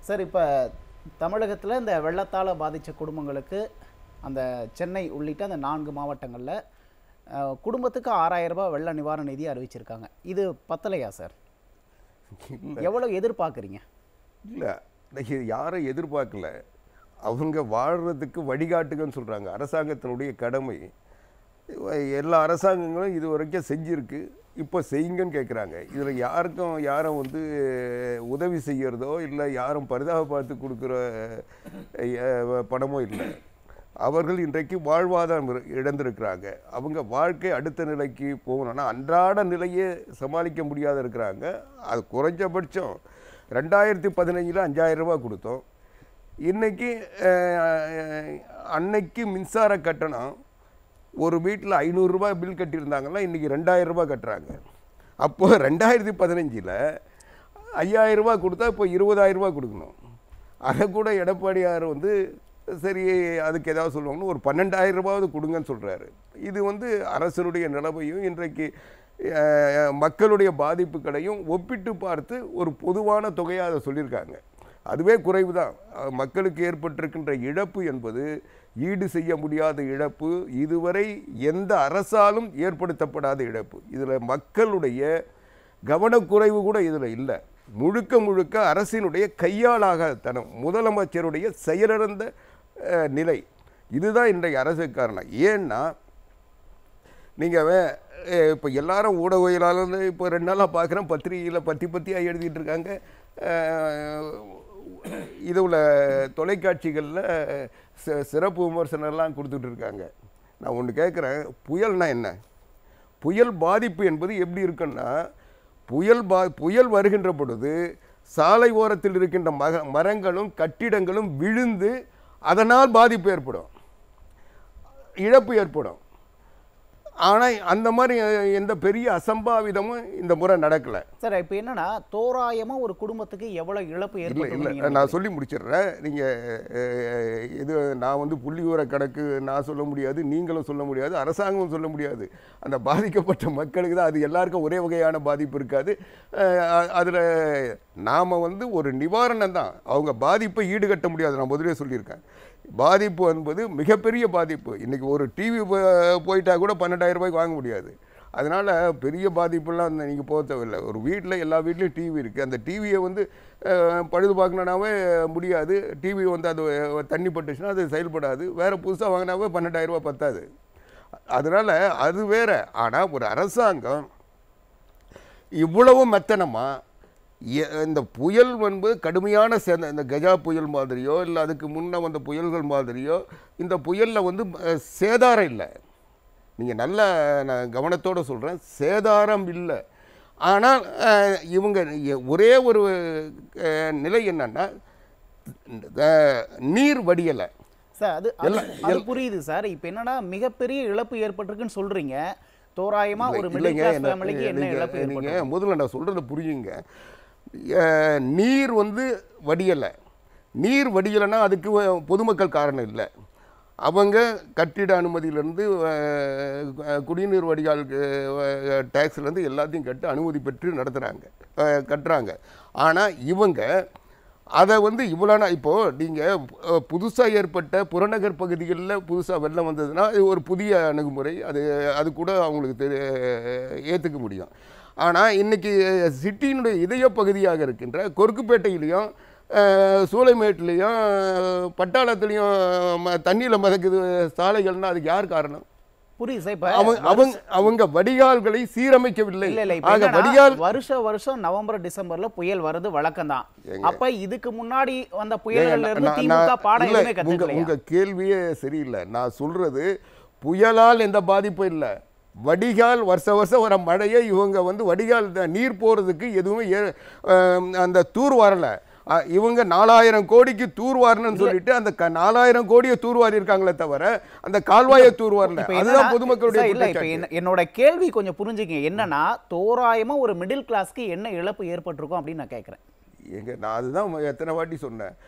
Sir இப்போ தமிழகத்தில் இந்த வெள்ளத்தால் பாதித்த குடும்பங்களுக்கு அந்த சென்னை உள்ளிட்ட அந்த நான்கு மாவட்டங்களில் அஹ், குடும்பத்துக்கு ஆறாயிரம் ரூபாய் வெள்ள நிவாரண நிதி அறிவிச்சிருக்காங்க இது பத்தலையா சார் இல்லை எவ்வளோ எதிர்பார்க்குறீங்க இல்லை இது யாரும் எதிர்பார்க்கல அவங்க வாழ்கிறதுக்கு வழிகாட்டுகன்னு சொல்கிறாங்க அரசாங்கத்தினுடைய கடமை எல்லா அரசாங்கங்களும் இது வரைக்கும் செஞ்சிருக்கு இப்போ செய்யுங்கன்னு கேட்குறாங்க இதில் யாருக்கும் யாரும் வந்து உதவி செய்யறதோ இல்லை யாரும் பரிதாப கொடுக்குற அஹ், பணமோ இல்லை அவர்கள் இன்றைக்கு வாழ்வாதாரம் இரு- இழந்திருக்கிறாங்க அவங்க வாழ்க்கை அடுத்த நிலைக்கு போகணும்னா அன்றாட நிலையே சமாளிக்க முடியாத இருக்கிறாங்க அது குறைஞ்சபட்சம் ரெண்டாயிரத்தி பதினஞ்சில் அஞ்சாயிரம் ரூபாய் கொடுத்தோம் இன்னைக்கு அஹ், அன்னைக்கு மின்சார கட்டணம் ஒரு வீட்டில் ஐநூறுரூபா பில் கட்டியிருந்தாங்கன்னா இன்றைக்கி ரெண்டாயிரம் ரூபாய் கட்டுறாங்க அப்போது ரெண்டாயிரத்தி பதினஞ்சில் ஐயாயிரம் ரூபாய் கொடுத்தா இப்போ இருபதாயிரம் ரூபாய் கொடுக்கணும் அதை கூட எடப்பாடியார் வந்து சரி அதுக்கு ஏதாவது சொல்லுவாங்கன்னு ஒரு பன்னெண்டாயிரம் ரூபாவது கொடுங்கன்னு சொல்கிறாரு இது வந்து அரசனுடைய நிலைமையும் இன்றைக்கு அஹ், மக்களுடைய பாதிப்புகளையும் ஒப்பிட்டு பார்த்து ஒரு பொதுவான தொகையாக அதை சொல்லியிருக்காங்க அதுவே குறைவு தான் மக்களுக்கு ஏற்பட்டிருக்கின்ற இழப்பு என்பது ஈடு செய்ய முடியாத இழப்பு இதுவரை எந்த அரசாலும் ஏற்படுத்தப்படாத இழப்பு இதில் மக்களுடைய கவனக்குறைவு கூட இதில் இல்லை முழுக்க முழுக்க அரசினுடைய கையாளாகத்தனம் முதலமைச்சருடைய செயலிழந்த அஹ், நிலை இதுதான் இன்றைய அரசுக்கு காரணம் ஏன்னா நீங்கள் இப்போ எல்லாரும் ஊடகவியலாளர் இப்போ ரெண்டு நாளாக பார்க்குறேன் பத்திரிகையில் பத்தி பத்தியாக எழுதிட்டு இருக்காங்க இதில் தொலைக்காட்சிகளில் சி- சிறப்பு விமர்சனம்லாம் கொடுத்துட்டு இருக்காங்க நான் ஒன்று கேட்குறேன் புயல்னா என்ன புயல் பாதிப்பு என்பது எப்படி இருக்குன்னா புயல் பா புயல் வருகின்ற பொழுது சாலை ஓரத்தில் இருக்கின்ற மக மரங்களும் கட்டிடங்களும் விழுந்து அதனால் பாதிப்பு ஏற்படும் இழப்பு ஏற்படும் ஆனால் அந்த மாதிரி எந்த பெரிய அசம்பாவிதமும் இந்த முறை நடக்கலை சார் இப்போ என்னன்னா தோராயமா ஒரு குடும்பத்துக்கு எவ்வளவு இழப்பு இல்லை இல்லை ஏற்படும் நான் சொல்லி முடிச்சிடுறேன் நீங்கள் இது நான் வந்து புள்ளி விவர கணக்கு நான் சொல்ல முடியாது நீங்களும் சொல்ல முடியாது அரசாங்கமும் சொல்ல முடியாது அந்த பாதிக்கப்பட்ட மக்களுக்கு தான் அது எல்லாருக்கும் ஒரே வகையான பாதிப்பு இருக்காது அதில் நாம் வந்து ஒரு நிவாரணம் தான் அவங்க பாதிப்பை ஈடுகட்ட முடியாது நான் முதலே சொல்லியிருக்கேன் பாதிப்பு என்பது மிகப்பெரிய பாதிப்பு இன்றைக்கி ஒரு டிவி போயிட்டா கூட பன்னெண்டாயிரம் ரூபாய்க்கு வாங்க முடியாது அதனால் பெரிய பாதிப்புலாம் நீங்கள் போக தேவையில்லை ஒரு வீட்டில் எல்லா வீட்லேயும் டிவி இருக்குது அந்த டிவியை வந்து அஹ், பழுது பார்க்கணுனாவே முடியாது டிவி வந்து அது தண்ணி பட்டுச்சுன்னா அது செயல்படாது வேறு புதுசாக வாங்கினாவே பன்னெண்டாயிரம் ரூபாய் பத்தாது அதனால் அது வேற ஆனால் ஒரு அரசாங்கம் இவ்வளவு மெத்தனமாக இந்த புயல் என்பது கடுமையான சேத இந்த கஜா புயல் மாதிரியோ இல்லை அதுக்கு முன்ன வந்த புயல்கள் மாதிரியோ இந்த புயலில் வந்து அஹ், சேதாரம் இல்லை நீங்கள் நல்ல நான் கவனத்தோடு சொல்கிறேன் சேதாரம் இல்லை ஆனால் அஹ், இவங்க எ- ஒரே ஒரு அஹ், நிலை என்னன்னா அஹ், நீர் வடியலை சார் அது அது- அது புரியுது சார் இப்போ என்னன்னா மிகப்பெரிய இழப்பு ஏற்பட்டிருக்குன்னு சொல்றீங்க தோராயமா ஒரு மிடில் இல்லைங்க கிளாஸ் என்ன- ஃபேமிலிக்கு என்ன நீங்க- இழப்பு நீங்க ஏற்பட்டிருக்கும் முதல்ல நான் சொல்கிறத புரியுங்க அஹ், நீர் வந்து வடியலை நீர் வடியலைன்னா அதுக்கு வ- பொதுமக்கள் காரணம் இல்லை அவங்க கட்டிட அனுமதியிலேருந்து குடிநீர் வடிகால் டேக்ஸ்லேருந்து எல்லாத்தையும் கட்டு அனுமதி பெற்று நடத்துகிறாங்க கட்டுறாங்க ஆனால் இவங்க அதை வந்து இவ்வளோ நாள் இப்போது நீங்கள் புதுசாக ஏற்பட்ட புறநகர் பகுதிகளில் புதுசாக வெள்ளம் வந்ததுன்னா இது ஒரு புதிய அணுகுமுறை அது அது கூட அவங்களுக்கு தெரி ஏற்றுக்க முடியும் ஆனால் இன்றைக்கி சிட்டியினுடைய இதய பகுதியாக இருக்கின்ற கொருக்குப்பேட்டையிலையும் அஹ், சூளைமேட்லேயும் பட்டாளத்துலேயும் ம தண்ணியில் மிதக்குது சாலைகள்னா அதுக்கு யார் காரணம் புரியுது சார் இப்போ அவங்க அவங்க அவங்க வடிகால்களை சீரமைக்கவில்லை இல்ல இல்ல இப்ப ஆக என்னன்னா, வடிகால் வருஷ வருஷம் நவம்பர் டிசம்பர்ல புயல் வருது வழக்கம் தான் ஏங்க. அப்ப இதுக்கு முன்னாடி வந்த ஏங்க, புயல்கள்ல இருந்து நான்- திமுக நான் பாடம் இல்ல, எதுவுமே உங்க கத்துக்கலையா உங்க கேள்வியே சரியில்லை நான் சொல்றது புயலால் எந்த பாதிப்பும் இல்லை வடிகால் வருஷ வருஷம் வர மழையை இவங்க வந்து வடிகால் த- நீர் போறதுக்கு எதுவுமே ஏ- ஆம், அந்த தூர் வரல அ, இவங்க நாலாயிரம் கோடிக்கு தூர் வாரணும்னு சொல்லிட்டு அந்த க- நாலாயிரம் கோடியை தூர்வாரி இருக்காங்களே தவிர அந்த கால்வாயை தூர் வரல இப்ப அதுதான் என்னன்னா- பொதுமக்களுடைய சார், இல்ல இப்ப குற்றச்சாட்டு. என்ன- என்னோட கேள்வி கொஞ்சம் புரிஞ்சுக்கங்க என்னன்னா தோராயமா ஒரு மிடில் கிளாஸ்க்கு என்ன இழப்பு ஏற்பட்டிருக்கும் அப்படின்னு நான் கேக்குறேன் எங்க நான் அதுதான் எத்தனை வாட்டி சொன்னேன்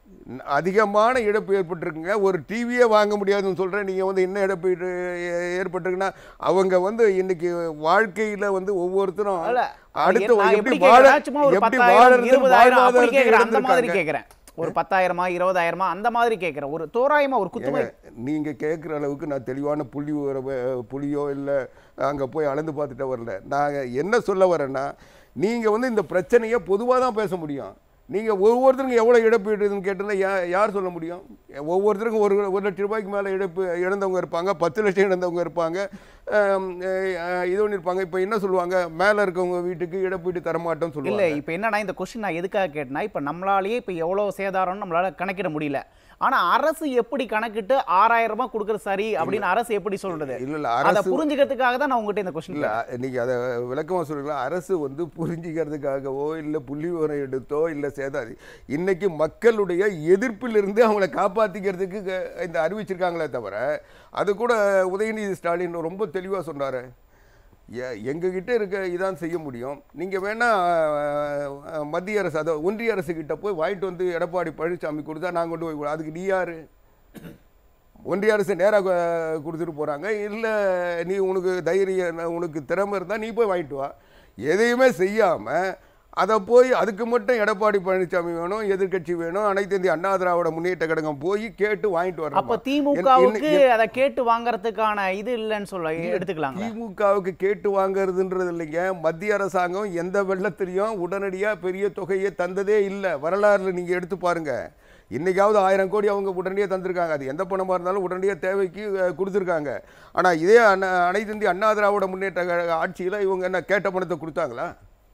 அதிகமான இழப்பு ஏற்பட்டிருக்குங்க ஒரு டிவியே வாங்க முடியாதுன்னு சொல்கிறேன் நீங்கள் வந்து என்ன இழப்பு ஏ- ஏற்பட்டிருக்குன்னா அவங்க வந்து இன்னைக்கு வாழ்க்கையில் வந்து ஒவ்வொருத்தரும் அல்ல, அடுத்து நான் எப்படி எப்படி வாழ கேக்குறேன், சும்மா ஒரு எப்படி பத்தாயிரம், வாழறதுன்னு இருபதாயிரம் அப்படி வாழ்வாதாரத்தை கேக்குறேன், அந்த மாதிரி இழந்திருக்காங்க. கேக்குறேன் ஒரு பத்தாயிரமா இருபதாயிரமா அந்த மாதிரி கேக்குறேன் ஒரு தோராயமா ஒரு குத்துமை நீங்க கேட்குற அளவுக்கு நான் தெளிவான புள்ளி விவர புள்ளியோ இல்லை அங்கே போய் அளந்து பார்த்துட்டு வரல நான் என்ன சொல்ல வரேன்னா நீங்கள் வந்து இந்த பிரச்சனையை பொதுவாக தான் பேச முடியும் நீங்கள் ஒவ்வொருத்தருக்கும் எவ்வளோ இழப்பீடுன்னு கேட்டிருந்தா யா யார் சொல்ல முடியும் ஒவ்வொருத்தருக்கும் ஒரு ஒரு லட்ச ரூபாய்க்கு மேலே இழப்பு இழந்தவங்க இருப்பாங்க பத்து லட்சம் இழந்தவங்க இருப்பாங்க ஆம், அஹ், இது ஒன்று இருப்பாங்க இப்போ என்ன சொல்லுவாங்க மேலே இருக்கவங்க வீட்டுக்கு இழப்பீடு தரமாட்டோம்னு இல்ல சொல்லுவாங்க இப்ப என்னன்னா இந்த கொஸ்டின் நான் எதுக்காக கேட்டேன்னா இப்ப நம்மளாலேயே இப்ப எவ்வளவு சேதாரம்னு நம்மளால கணக்கிட முடியல ஆனா அரசு எப்படி கணக்கிட்டு ஆறாயிரம் ரூபாய் கொடுக்கறது சரி அப்படின்னு அரசு எப்படி சொல்றது இல்லை இல்லை அதை அரசு புரிஞ்சுக்கிறதுக்காக தான் நான் உங்ககிட்ட இந்த கொஸ்டின் இல்லை நீங்கள் அதை விளக்கமாக சொல்லுங்களா அரசு வந்து புரிஞ்சிக்கிறதுக்காகவோ இல்லை புள்ளி விவரம் எடுத்தோ இல்லை சேதாரி இன்னைக்கு மக்களுடைய எதிர்ப்பிலிருந்து அவங்கள காப்பாற்றிக்கிறதுக்கு க- இந்த அறிவிச்சிருக்காங்களே தவிர அது கூட உதயநிதி ஸ்டாலின் ரொம்ப தெளிவாக சொன்னார் எங்ககிட்ட இருக்க இதான் செய்ய முடியும் நீங்கள் வேணால் மத்திய அரசு அதை ஒன்றிய அரசு கிட்ட போய் வாங்கிட்டு வந்து எடப்பாடி பழனிசாமி கொடுத்தா நான் கொண்டு போய் கொடு- அதுக்கு நீ யாரு ஒன்றிய அரசு நேராக கொடுத்துட்டு போகிறாங்க இல்லை நீ உனக்கு தைரியம் உனக்கு திறமை இருந்தால் நீ போய் வாங்கிட்டு வா எதையுமே செய்யாமல் அதை போய் அதுக்கு மட்டும் எடப்பாடி பழனிசாமி வேணும் எதிர்க்கட்சி வேணும் அனைத்து இந்திய அண்ணா திராவிட முன்னேற்ற கழகம் போய் கேட்டு வாங்கிட்டு அப்ப வரணும் திமுகவுக்கு அதை கேட்டு வாங்குறதுக்கான இது இல்லைன்னு சொல்ல எடுத்துக்கலாங்க திமுகவுக்கு கேட்டு வாங்குறதுன்றது இல்லைங்க மத்திய அரசாங்கம் எந்த வெள்ளத்திலையும் உடனடியாக பெரிய தொகையை தந்ததே இல்லை வரலாறுல நீங்கள் எடுத்து பாருங்க இன்னைக்காவது ஆயிரம் கோடி அவங்க உடனடியாக தந்திருக்காங்க அது எந்த பணமாக இருந்தாலும் உடனடியாக தேவைக்கு அஹ், கொடுத்துருக்காங்க ஆனால் இதே அண்ணா அனைத்து இந்திய அண்ணா திராவிட முன்னேற்ற கழக ஆட்சியில் இவங்க என்ன கேட்ட பணத்தை கொடுத்தாங்களா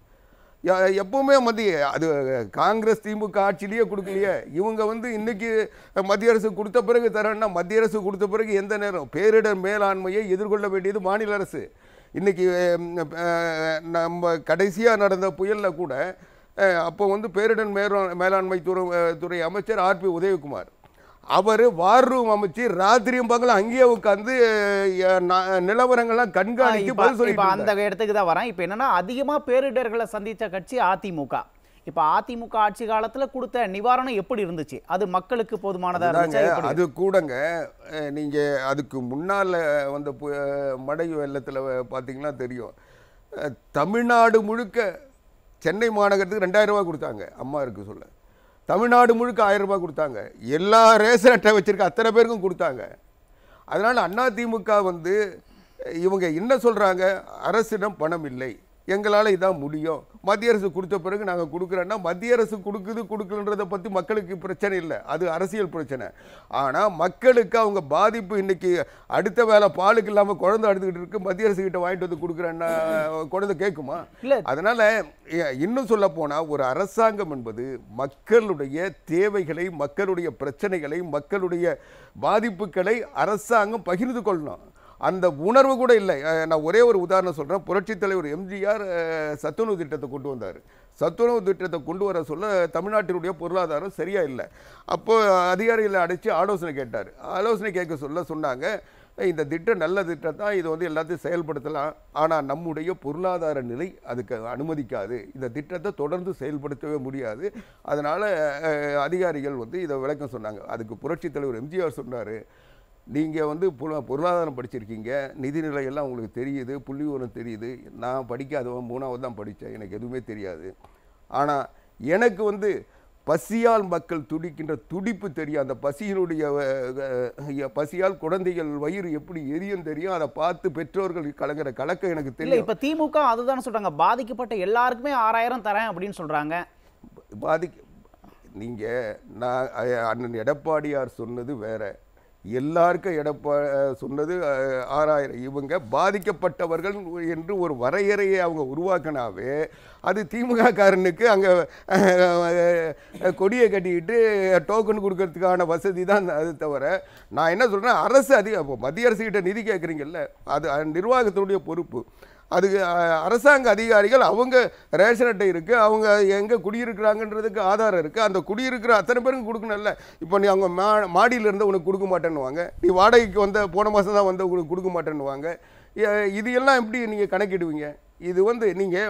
எ- எப்பவுமே மத்திய அது காங்கிரஸ் திமுக ஆட்சியிலேயே கொடுக்கலையே இவங்க வந்து இன்னைக்கு மத்திய அரசு கொடுத்த பிறகு தரேன்னா மத்திய அரசு கொடுத்த பிறகு எந்த நேரம் பேரிடர் மேலாண்மையை எதிர்கொள்ள வேண்டியது மாநில அரசு இன்னைக்கு ம், அஹ், நம்ம கடைசியாக நடந்த புயலில் கூட அஹ், அப்போ வந்து பேரிடர் மேலா மேலாண்மை துறை அஹ், துறை அமைச்சர் ஆர்பி உதயகுமார் அவர் வார் ரூம் அமைச்சு ராத்திரியும் பகலும் அங்கேயே உட்காந்து நிலவரங்கள்லாம் கண்காணித்து இப்ப பதில் இப்ப சொல்லிட்டு அந்த இடத்துக்கு தான் வரேன் இப்ப என்னன்னா அதிகமா பேரிடர்களை சந்திச்ச கட்சி அதிமுக இப்ப அதிமுக ஆட்சி காலத்துல கொடுத்த நிவாரணம் எப்படி இருந்துச்சு அது மக்களுக்கு போதுமானதா அதாங்க, இருந்துச்சா எப்படி? அது கூடங்க அஹ், நீங்க அதுக்கு முன்னால வந்த பு- அஹ், மழை வெள்ளத்துல பார்த்தீங்கன்னா தெரியும் அஹ், தமிழ்நாடு முழுக்க சென்னை மாநகரத்துக்கு ரெண்டாயிரம் ரூபாய் கொடுத்தாங்க அம்மா இருக்கு சொல்ல தமிழ்நாடு முழுக்க ஆயிரம் ரூபாய் கொடுத்தாங்க எல்லா ரேஷன் அட்டை வச்சிருக்க அத்தனை பேருக்கும் கொடுத்தாங்க அதனால அண்ணா திமுக வந்து இவங்க என்ன சொல்றாங்க அரசிடம் பணம் இல்லை எங்களால் இதான் முடியும் மத்திய அரசு கொடுத்த பிறகு நாங்கள் கொடுக்குறோன்னா மத்திய அரசு கொடுக்குது கொடுக்கலன்றதை பற்றி மக்களுக்கு பிரச்சனை இல்லை அது அரசியல் பிரச்சனை ஆனால் மக்களுக்கு அவங்க பாதிப்பு இன்னைக்கு அடுத்த வேலை பாலுக்கு இல்லாமல் குழந்தை அழுதுகிட்டு இருக்கு மத்திய அரசு கிட்ட வாங்கிட்டு வந்து கொடுக்குறேன்னா குழந்தை கேட்குமா இல்ல அதனால எ- இன்னும் சொல்ல போனா ஒரு அரசாங்கம் என்பது மக்களுடைய தேவைகளை மக்களுடைய பிரச்சனைகளை மக்களுடைய பாதிப்புகளை அரசாங்கம் பகிர்ந்து கொள்ளணும் அந்த உணர்வு கூட இல்லை அஹ் நான் ஒரே ஒரு உதாரணம் சொல்றேன் புரட்சித் தலைவர் எம்ஜிஆர் அஹ், சத்துணவு திட்டத்தை கொண்டு வந்தார் சத்துணவு திட்டத்தை கொண்டு வர சொல்ல தமிழ்நாட்டினுடைய பொருளாதாரம் சரியா இல்லை அப்போ அதிகாரிகளை அடைச்சு ஆலோசனை கேட்டார் ஆலோசனை கேட்க சொல்ல சொன்னாங்க இந்த திட்டம் நல்ல திட்டம் தான் இது வந்து எல்லாத்தையும் செயல்படுத்தலாம் ஆனால் நம்முடைய பொருளாதார நிலை அதுக்கு அனுமதிக்காது இந்த திட்டத்தை தொடர்ந்து செயல்படுத்தவே முடியாது அதனால் அதிகாரிகள் வந்து இதை விளக்கம் சொன்னாங்க அதுக்கு புரட்சித் தலைவர் எம்ஜிஆர் சொன்னார் நீங்கள் வந்து பொருளா- பொருளாதாரம் படிச்சிருக்கீங்க நிதிநிலை எல்லாம் உங்களுக்கு தெரியுது புள்ளி விவரம் தெரியுது நான் படிக்காதவன் மூணாவது தான் படித்தேன் எனக்கு எதுவுமே தெரியாது ஆனால் எனக்கு வந்து பசியால் மக்கள் துடிக்கின்ற துடிப்பு தெரியும் அந்த பசியினுடைய அஹ், அஹ், பசியால் குழந்தைகள் வயிறு எப்படி எரியும் தெரியும் அதை பார்த்து பெற்றோர்கள் கலங்குற கலக்கம் எனக்கு இல்ல தெரியும் இப்ப திமுக அதுதானே சொல்றாங்க பாதிக்கப்பட்ட எல்லாருக்குமே ஆறாயிரம் தரேன் அப்படின்னு சொல்றாங்க பாதிக்க நீங்கள் நான் அஹ், அண்ணன் எடப்பாடியார் சொன்னது வேற எல்லாருக்கும் எடப்பா அஹ், சொன்னது அஹ், ஆறாயிரம் இவங்க பாதிக்கப்பட்டவர்கள் என்று ஒரு வரையறையை அவங்க உருவாக்கினாவே அது திமுக காரனுக்கு அங்கே கொடியை கட்டிக்கிட்டு டோக்கன் கொடுக்கறதுக்கான வசதி தான் அது தவிர நான் என்ன சொல்கிறேன் அரசு அதிக இப்போ மத்திய அரசு கிட்ட நிதி கேட்குறீங்கல்ல அது அஹ், நிர்வாகத்தினுடைய பொறுப்பு அதுக்கு அஹ், அரசாங்க அதிகாரிகள் அவங்க ரேஷன் அட்டை இருக்குது அவங்க எங்கே குடியிருக்கிறாங்கன்றதுக்கு ஆதாரம் இருக்குது அந்த குடியிருக்கிற அத்தனை பேருக்கும் கொடுக்கணும்ல இப்போ நீ அவங்க மா மாடியில் இருந்து உனக்கு கொடுக்க மாட்டேன்னுவாங்க நீ வாடகைக்கு வந்த போன மாதம் தான் வந்து உங்களுக்கு கொடுக்க மாட்டேன்னுவாங்க எ- இது எல்லாம் எப்படி நீங்கள் கணக்கிடுவீங்க இது வந்து நீங்கள்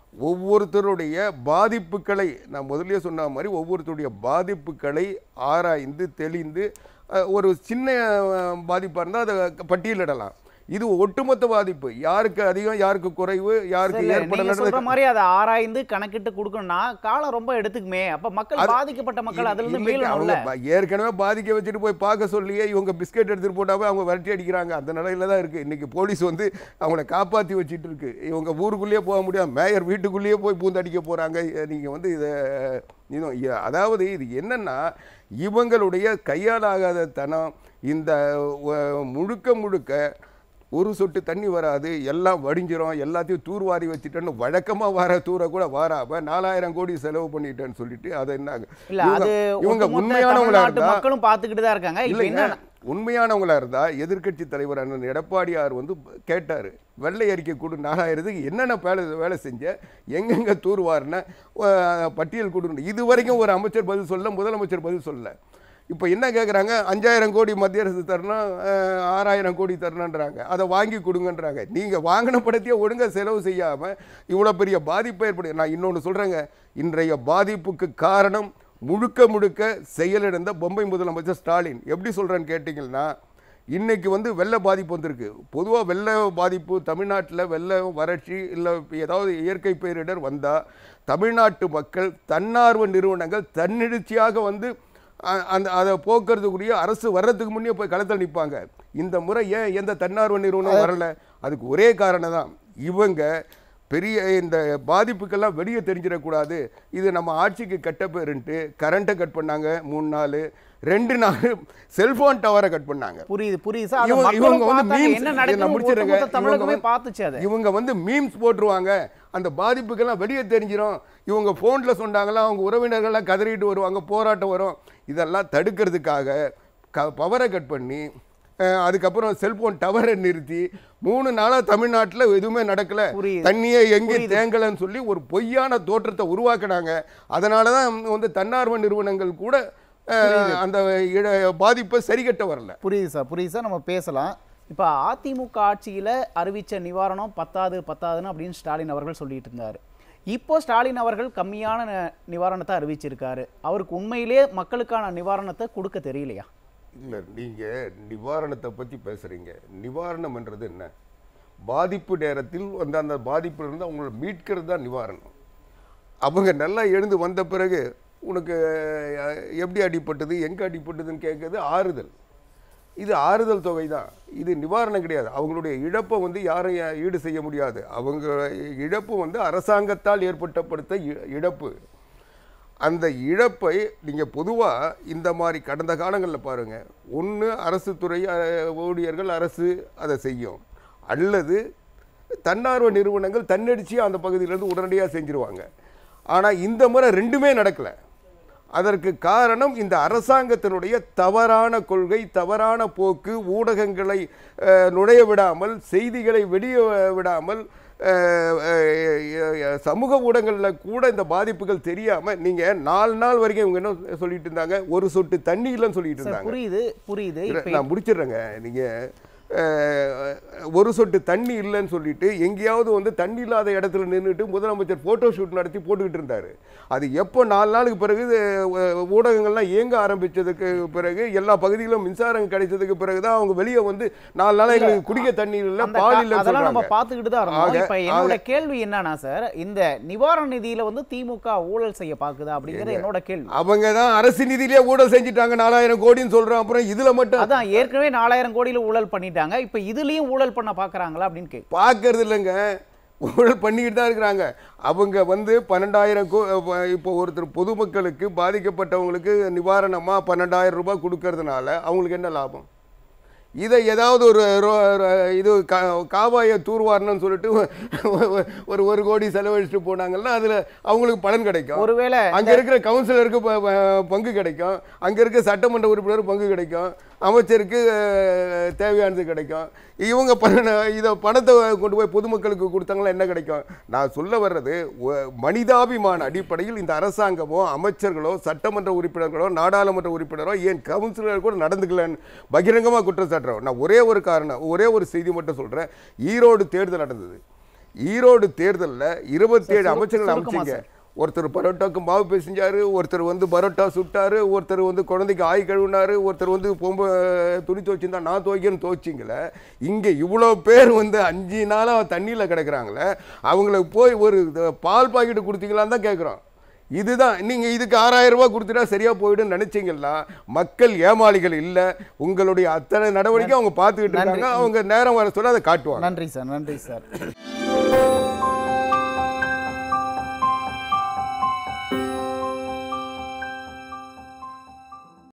ஒவ்வொருத்தருடைய பாதிப்புகளை நான் முதல்லயே சொன்ன மாதிரி ஒவ்வொருத்தருடைய பாதிப்புகளை ஆராய்ந்து தெளிந்து அஹ், ஒரு சின்ன பாதிப்பாக இருந்தால் அதை பட்டியலிடலாம் இது ஒட்டுமொத்த பாதிப்பு யாருக்கு அதிகம் யாருக்கு குறைவு யாருக்கு இல்ல, நீங்க ஏற்படலை சொல்ற மாதிரி அதை ஆராய்ந்து கணக்கிட்டு கொடுக்கணும்னா காலம் ரொம்ப எடுத்துக்குமே அப்ப மக்கள் பாதிக்கப்பட்ட மக்கள் அதுல இருந்து இல்லைங்க, அவங்க மீளணும்ல ப- ஏற்கனவே பாதிக்க வச்சுட்டு போய் பார்க்க சொல்லியே இவங்க பிஸ்கெட் எடுத்துட்டு போட்டாவே அவங்க விரட்டி அடிக்கிறாங்க அந்த நிலையில தான் இருக்கு இன்னைக்கு போலீஸ் வந்து அவங்கள காப்பாத்தி வச்சுட்டு இருக்கு இவங்க ஊருக்குள்ளேயே போக முடியாது மேயர் வீட்டுக்குள்ளேயே போய் பூந்தடிக்க போறாங்க எ, நீங்க வந்து இதை இன்னும் இ- அதாவது இது என்னன்னா இவங்களுடைய கையாலாகாத தனம் இந்த வ- முழுக்க முழுக்க ஒரு சொட்டு தண்ணி வராது எல்லாம் வடிஞ்சிரும் எல்லாத்தையும் தூர்வாரி வச்சுட்டேன்னு வழக்கமாக வர தூர கூட வாராம நாலாயிரம் கோடி செலவு பண்ணிட்டேன்னு சொல்லிட்டு அதை என்ன இல்ல இவங்க- அது இவங்க ஒட்டுமொத்த உண்மையானவங்களா தமிழ்நாட்டு இருந்தா மக்களும் பார்த்துக்கிட்டு தான் இருக்காங்க இப்ப இல்லைங்க என்ன உண்மையானவங்களா இருந்தா எதிர்க்கட்சி தலைவர் அண்ணன் எடப்பாடியார் வந்து கேட்டாரு வெள்ளை அறிக்கை கொடு நாலாயிரத்துக்கு என்னென்ன வேலை வேலை செஞ்ச எங்கெங்க தூர்வாரின பட்டியல் கொடுன்னு இது வரைக்கும் ஒரு அமைச்சர் பதில் சொல்ல முதலமைச்சர் பதில் சொல்லல இப்போ என்ன கேட்குறாங்க அஞ்சாயிரம் கோடி மத்திய அரசு தரணும் அஹ், ஆறாயிரம் கோடி தரணுன்றாங்க அதை வாங்கி கொடுங்கன்றாங்க நீங்கள் வாங்கின படத்தையே ஒழுங்காக செலவு செய்யாமல் இவ்வளோ பெரிய பாதிப்பை ஏற்படு நான் இன்னொன்று சொல்கிறேங்க இன்றைய பாதிப்புக்கு காரணம் முழுக்க முழுக்க செயலிழந்த பொம்பை முதலமைச்சர் ஸ்டாலின் எப்படி சொல்கிறேன்னு கேட்டிங்கன்னா இன்னைக்கு வந்து வெள்ள பாதிப்பு வந்திருக்கு பொதுவாக வெள்ள பாதிப்பு தமிழ்நாட்டில் வெள்ளம் வறட்சி இல்லை ஏதாவது இயற்கை பேரிடர் வந்தால் தமிழ்நாட்டு மக்கள் தன்னார்வ நிறுவனங்கள் தன்னெழுச்சியாக வந்து அ- அந்த அதை போக்குறதுக்குரிய அரசு வர்றதுக்கு முன்னே போய் களத்தில் நிற்பாங்க இந்த முறை ஏன் எந்த தன்னார்வ நிறுவனம் வரல அதுக்கு ஒரே காரணம் தான் இவங்க பெரிய இந்த பாதிப்புக்கெல்லாம் வெளியே தெரிஞ்சிடக்கூடாது இது நம்ம ஆட்சிக்கு கெட்ட பேருன்ட்டு கரண்ட்டை கட் பண்ணாங்க மூணு நாள் ரெண்டு நாள் செல்போன் டவரை கட் பண்ணாங்க புரியுது புரியுது சார் அது இவங்க- மக்களும் இவங்க வந்து பார்த்தாங்க. memes- என்ன இதை நான் நடக்குது முடிச்சிடுறேங்க. ஒட்டுமொத்த தமிழகமே இவங்க பார்த்துச்சு அதை இவங்க வந்து மீம்ஸ் போட்டுருவாங்க அந்த பாதிப்புக்கெல்லாம் வெளியே தெரிஞ்சிடும் இவங்க ஃபோனில் சொன்னாங்களா அவங்க உறவினர்கள்லாம் கதறிட்டு வருவாங்க போராட்டம் வரும் இதெல்லாம் தடுக்கிறதுக்காக க பவரை கட் பண்ணி அஹ், அதுக்கப்புறம் செல்போன் டவரை நிறுத்தி மூணு நாளாக தமிழ்நாட்டில் எதுவுமே நடக்கல புரியுது. தண்ணியே எங்கே தேங்கலைன்னு சொல்லி ஒரு பொய்யான தோற்றத்தை உருவாக்குனாங்க அதனால தான் வந்து தன்னார்வ நிறுவனங்கள் கூட அஹ், அந்த இட- பாதிப்பை சரிகட்ட வரல புரியுது சார் புரியுது சார் நம்ம பேசலாம் இப்போ அதிமுக ஆட்சியில் அறிவிச்ச நிவாரணம் பத்தாது பத்தாதுன்னு அப்படின்னு ஸ்டாலின் அவர்கள் சொல்லிட்டு இருந்தார் இப்போ ஸ்டாலின் அவர்கள் கம்மியான ந- நிவாரணத்தை அறிவிச்சிருக்காரு அவருக்கு உண்மையிலே மக்களுக்கான நிவாரணத்தை கொடுக்க தெரியலையா இல்லை நீங்கள் நிவாரணத்தை பற்றி பேசுகிறீங்க நிவாரணம்ன்றது என்ன பாதிப்பு நேரத்தில் வந்து அந்த பாதிப்பிலிருந்து அவங்கள மீட்கிறது தான் நிவாரணம் அவங்க நல்லா எழுந்து வந்த பிறகு உனக்கு அஹ், எப்படி அடிபட்டது எங்கே அடிபட்டதுன்னு கேட்கறது ஆறுதல் இது ஆறுதல் தொகை தான் இது நிவாரணம் கிடையாது அவங்களுடைய இழப்பை வந்து யாரும் யா- ஈடு செய்ய முடியாது அவங்க இழப்பு வந்து அரசாங்கத்தால் ஏற்பட்டப்படுத்த இ- இழப்பு அந்த இழப்பை நீங்கள் பொதுவாக இந்த மாதிரி கடந்த காலங்களில் பாருங்கள் ஒன்று அரசு துறை அஹ், ஊழியர்கள் அரசு அதை செய்யும் அல்லது தன்னார்வ நிறுவனங்கள் தன்னெடிச்சியாக அந்த பகுதியிலேருந்து உடனடியாக செஞ்சுருவாங்க ஆனால் இந்த முறை ரெண்டுமே நடக்கலை அதற்கு காரணம் இந்த அரசாங்கத்தினுடைய தவறான கொள்கை தவறான போக்கு ஊடகங்களை அஹ், நுழைய விடாமல் செய்திகளை வெளியே விடாமல் அஹ், அஹ், சமூக ஊடகங்களில் கூட இந்த பாதிப்புகள் தெரியாமல் நீங்கள் நாலு நாள் வரைக்கும் இவங்க என்ன சொல்லிட்டு இருந்தாங்க ஒரு சொட்டு தண்ணி இல்லைன்னு சொல்லிட்டு சார் இருந்தாங்க புரியுது புரியுது இல்ல, இப்போ நான் முடிச்சிடுறேங்க நீங்கள் ஒரு சொட்டு தண்ணி இல்லைன்னு சொல்லிட்டு எங்கேயாவது வந்து தண்ணி இல்லாத இடத்துல நின்றுட்டு முதலமைச்சர் ஃபோட்டோ ஷூட் நடத்தி போட்டுக்கிட்டு இருந்தார் அது எப்போ நாலு நாளுக்கு பிறகு அஹ், ஊடகங்கள்லாம் இயங்க ஆரம்பிச்சதுக்கு பிறகு எல்லா பகுதிகளிலும் மின்சாரம் கிடைச்சதுக்கு பிறகு தான் அவங்க வெளியே வந்து நாலு நாள் எங்களுக்கு குடிக்க தண்ணி இல்லை அந்த பால் கா- இல்லைன்னு அதெல்லாம் நம்ம சொல்றாங்க. பார்த்துக்கிட்டு தான் இருந்தோம் ஆக- இப்போ என்னோட கேள்வி என்னன்னா சார் இந்த நிவாரண நிதியில வந்து திமுக ஊழல் செய்ய பாக்குதா அப்படிங்கிறது என்னோட கேள்வி அவங்க தான் அரசு நிதியிலே ஊழல் செஞ்சுட்டாங்க நாலாயிரம் கோடின்னு சொல்றோம் அப்புறம் இதுல மட்டும் அதான் ஏற்கனவே நாலாயிரம் கோடியில ஊழல் பண்ணிட்டாங்க இப்ப இதுலயும் ஊழல் பண்ண பாக்குறாங்களா அப்படின்னு கேக்கு பார்க்கறது இல்லைங்க ஊழல் பண்ணிக்கிட்டு தான் இருக்கிறாங்க அவங்க வந்து பன்னெண்டாயிரம் கோ இப்போ ஒருத்தர் பொதுமக்களுக்கு பாதிக்கப்பட்டவங்களுக்கு நிவாரணமாக பன்னெண்டாயிரம் ரூபாய் கொடுக்கறதுனால அவங்களுக்கு என்ன லாபம் இதை ஏதாவது ஒரு ரோ- ரோ- இது கா- காவாயை தூர்வாரணும்னு சொல்லிட்டு ஒரு ஒரு கோடி செலவழிச்சுட்டு போனாங்கன்னா அதில் அவங்களுக்கு பலன் கிடைக்கும் ஒருவேளை அங்க இருக்கிற கவுன்சிலருக்கு ப- ப- பங்கு கிடைக்கும் அங்க இருக்க சட்டமன்ற உறுப்பினர் பங்கு கிடைக்கும் அமைச்சருக்கு அஹ், தேவையானது கிடைக்கும் இவங்க பண்ண இதை பணத்தை கொண்டு போய் பொதுமக்களுக்கு கொடுத்தாங்களா என்ன கிடைக்கும் நான் சொல்ல வர்றது ஒ- மனிதாபிமான அடிப்படையில் இந்த அரசாங்கமோ அமைச்சர்களோ சட்டமன்ற உறுப்பினர்களோ நாடாளுமன்ற உறுப்பினரோ ஏன் கவுன்சிலர் கூட நடந்துக்கலன்னு பகிரங்கமாக குற்றம் சாட்டுறோம் நான் ஒரே ஒரு காரணம் ஒரே ஒரு செய்தி மட்டும் சொல்றேன் ஈரோடு தேர்தல் நடந்தது ஈரோடு தேர்தலில் இருபத்தி ஏழு சுரு- அமைச்சர்கள் சுருக்கமா அமைச்சிங்க ஒருத்தர் பரோட்டாக்கு மாவு பிசைஞ்சாரு ஒருத்தர் வந்து பரோட்டா சுட்டாரு ஒருத்தர் வந்து குழந்தைக்கு ஆய் கழுவினாரு ஒருத்தர் வந்து பொம்ப துணி துவைச்சிருந்தா நான் துவைக்கிறேன்னு துவைச்சிங்களே இங்கே இவ்வளோ பேர் வந்து அஞ்சு நாளாக தண்ணியில் கிடக்குறாங்களே அவங்களுக்கு போய் ஒரு இது பால் பாக்கெட்டு கொடுத்தீங்களான்னு தான் கேட்குறோம் இதுதான் நீங்கள் இதுக்கு ஆறாயிரம் ரூபாய் கொடுத்துட்டா சரியாக போயிடும்னு நினச்சிங்களா மக்கள் ஏமாளிகள் இல்லை உங்களுடைய அத்தனை நடவடிக்கை அவங்க பார்த்துக்கிட்டு இருக்காங்க அவங்க நேரம் வர சொல்ல அதை காட்டுவாங்க நன்றி சார் நன்றி சார்